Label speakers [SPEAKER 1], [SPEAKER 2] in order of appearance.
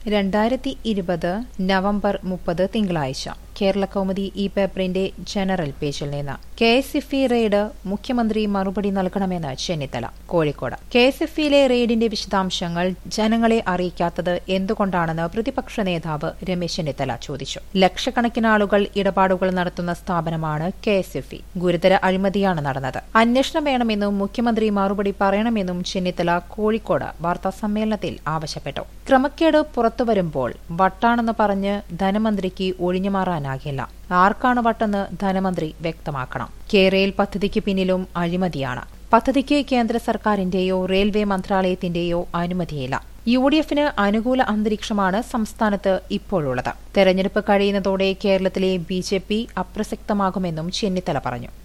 [SPEAKER 1] രണ്ടായിരത്തി ഇരുപത് നവംബർ മുപ്പത് തിങ്കളാഴ്ച കേരള കൗമുദി ഈ പേപ്പറിന്റെ ജനറൽ പേജിൽ നിന്ന് K S F E raid മുഖ്യമന്ത്രി മറുപടി നൽകണമെന്ന് Chennithala Kozhikode K S F ഇയിലെ റെയ്ഡിന്റെ വിശദാംശങ്ങൾ ജനങ്ങളെ അറിയിക്കാത്തത് എന്തുകൊണ്ടാണെന്ന് പ്രതിപക്ഷ നേതാവ് രമേശ് ചെന്നിത്തല ചോദിച്ചു ലക്ഷക്കണക്കിന് ആളുകൾ ഇടപാടുകൾ നടത്തുന്ന സ്ഥാപനമാണ് കെ എസ് എഫ് ഇ ഗുരുതര അഴിമതിയാണ് നടന്നത് അന്വേഷണം വേണമെന്നും മുഖ്യമന്ത്രി മറുപടി പറയണമെന്നും ചെന്നിത്തല കോഴിക്കോട് വാർത്താസമ്മേളനത്തിൽ ആവശ്യപ്പെട്ടു ക്രമക്കേട് പുറത്തുവരുമ്പോൾ വട്ടാണെന്ന് പറഞ്ഞ് ധനമന്ത്രിക്ക് ഒഴിഞ്ഞുമാറാനാകില്ല ആർക്കാണ് വട്ടെന്ന് ധനമന്ത്രി വ്യക്തമാക്കണം കേരയിൽ പദ്ധതിക്ക് പിന്നിലും അഴിമതിയാണ് പദ്ധതിക്ക് കേന്ദ്ര സർക്കാരിന്റെയോ റെയിൽവേ മന്ത്രാലയത്തിന്റെയോ അനുമതിയില്ല യു ഡി എഫിന് അനുകൂല അന്തരീക്ഷമാണ് സംസ്ഥാനത്ത് ഇപ്പോഴുള്ളത് തെരഞ്ഞെടുപ്പ് കഴിയുന്നതോടെ കേരളത്തിലെ ബി ജെ പി അപ്രസക്തമാകുമെന്നും ചെന്നിത്തല പറഞ്ഞു